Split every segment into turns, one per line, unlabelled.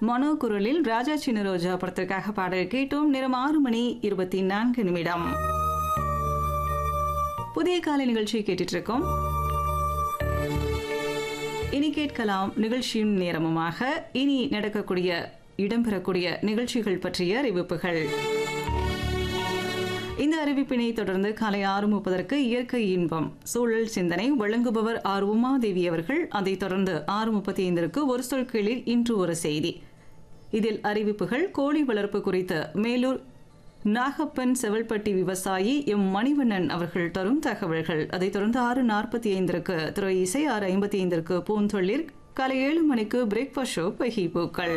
மனோ குரலில் ராஜா சின்ன ரோஜா படத்திற்காக பாடல் கேட்டோம் நேரம் ஆறு மணி இருபத்தி நான்கு நிமிடம் புதிய காலை நிகழ்ச்சியை கேட்டுட்டு இருக்கோம் இனி கேட்கலாம் நிகழ்ச்சியும் நேரமுமாக இனி நடக்கக்கூடிய இடம்பெறக்கூடிய நிகழ்ச்சிகள் பற்றிய அறிவிப்புகள் இந்த அறிவிப்பினை தொடர்ந்து காலை ஆறு முப்பதற்கு இயற்கை இன்பம் சூழல் சிந்தனை வழங்குபவர் ஆர் உமாதேவி அவர்கள் அதைத் தொடர்ந்து ஆறு முப்பத்தி ஐந்திற்கு ஒரு சொல் கீழில் இன்று ஒரு செய்தி இதில் அறிவிப்புகள் கோழி வளர்ப்பு குறித்து மேலூர் நாகப்பன் செவல்பட்டி விவசாயி எம் மணிவண்ணன் அவர்கள் தரும் தகவல்கள் அதைத் தொடர்ந்து ஆறு நாற்பத்தி ஐந்திற்கு திரு இசை ஆறு ஐம்பத்தி ஐந்திற்கு பூந்தொழில் காலை ஏழு மணிக்கு பிரேக்ஃபாஸ்ட் ஷோ பகி பூக்கள்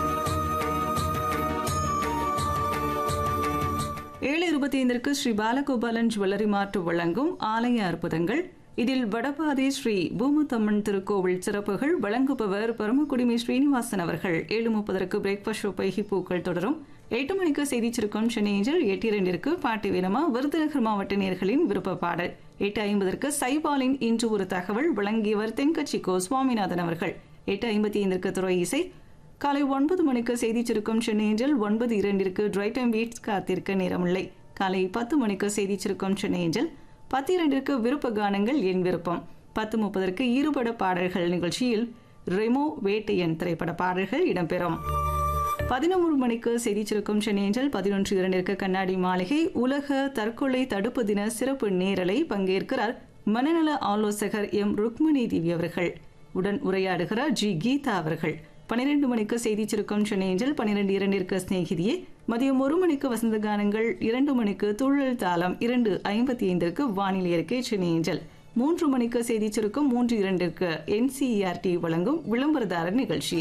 ஏழு இருபத்தி ஐந்திற்கு ஸ்ரீ பாலகோபாலன் ஜுவல்லரி மார்ட் வழங்கும் ஆலய அற்புதங்கள் இதில் வடபாதி ஸ்ரீ பூமுத்தம்மன் திருக்கோவில் சிறப்புகள் வழங்குபவர் பரமக்குடிமி ஸ்ரீனிவாசன் அவர்கள் ஏழு முப்பதற்கு பிரேக்ஃபாஸ்ட் ஷோ பைகி பூக்கள் தொடரும் எட்டு மணிக்கு செய்தி சுருக்கம் சென்னை ஏஞ்சல் எட்டு இரண்டிற்கு பாட்டு வீரமா விருதுநகர் மாவட்ட நேர்களின் விருப்ப பாடல் எட்டு ஐம்பதற்கு சைபாலின் இன்று ஒரு தகவல் வழங்கியவர் தென்கட்சி கோ சுவாமிநாதன் அவர்கள் எட்டு ஐம்பத்தி ஐந்திற்கு துறை இசை காலை ஒன்பது மணிக்கு செய்தி சுருக்கம் சென்னையஞ்சல் ஒன்பது இரண்டிற்கு ட்ரை டைம் வீட்ஸ் காத்திருக்க நேரமில்லை காலை பத்து மணிக்கு செய்தி சுருக்கம் சென்னையஞ்சல் பத்து இரண்டிற்கு விருப்ப கானங்கள் என் விருப்பம் பத்து முப்பதற்கு ஈறுபட பாடல்கள் நிகழ்ச்சியில் ரெமோ வேட்டையன் திரைப்பட பாடல்கள் இடம்பெறும் பதினொரு மணிக்கு செய்தி சுருக்கம் சென்னையஞ்சல் பதினொன்று இரண்டிற்கு கண்ணாடி மாளிகை உலக தற்கொலை தடுப்பு தின சிறப்பு நேரலை பங்கேற்கிறார் மனநல ஆலோசகர் எம் ருக்மணி தேவி அவர்கள் உடன் உரையாடுகிறார் ஜி கீதா அவர்கள் பன்னிரண்டு மணிக்கு செய்தி சுருக்கம் சென்னையஞ்சல் பன்னிரெண்டு இரண்டிற்கு ஸ்நேகிதியே மதியம் ஒரு மணிக்கு வசந்த கானங்கள் இரண்டு மணிக்கு துள்ளல் தாளம் இரண்டு ஐம்பத்தி ஐந்திற்கு வானிலை அறிக்கை சென்னையஞ்சல் மூன்று மணிக்கு செய்தி சுருக்கம் மூன்று இரண்டிற்கு என்சிஇஆர்டி வழங்கும் விளம்பரதாரர் நிகழ்ச்சி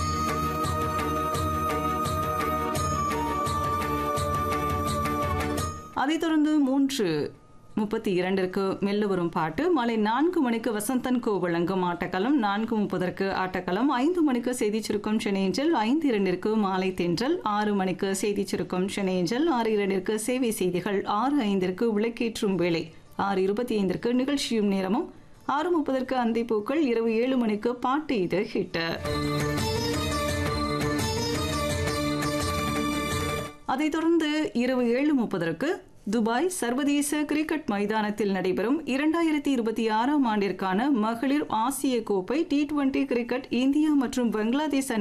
அதைத் தொடர்ந்து மூன்று முப்பத்தி இரண்டிற்கு மெல்ல வரும் பாட்டு மாலை நான்கு மணிக்கு வசந்தன் கோ வழங்கும் ஆட்டக்களம் நான்கு முப்பதற்கு ஆட்டக்களம் ஐந்து மணிக்கு செய்தி சுருக்கம் சென்னையஞ்சல் ஐந்து இரண்டிற்கு மாலை தென்றல் ஆறு மணிக்கு செய்தி சுருக்கம் சென்னையஞ்சல் ஆறு இரண்டிற்கு சேவை செய்திகள் ஆறு ஐந்திற்கு விளக்கேற்றும் வேலை ஆறு இருபத்தி ஐந்திற்கு நிகழ்ச்சியும் நேரமும் ஆறு முப்பதற்கு அந்திப்பூக்கள் இரவு ஏழு மணிக்கு பாட்டு இது ஹிட்டு அதைத் தொடர்ந்து இரவு ஏழு முப்பதற்கு துபாய் சர்வதேச கிரிக்கெட் மைதானத்தில் நடைபெறும் இரண்டாயிரத்தி இருபத்தி ஆறாம் ஆண்டிற்கான மகளிர் ஆசிய கோப்பை டி டுவெண்டி கிரிக்கெட் இந்தியா மற்றும் பங்களாதேஷ் அணி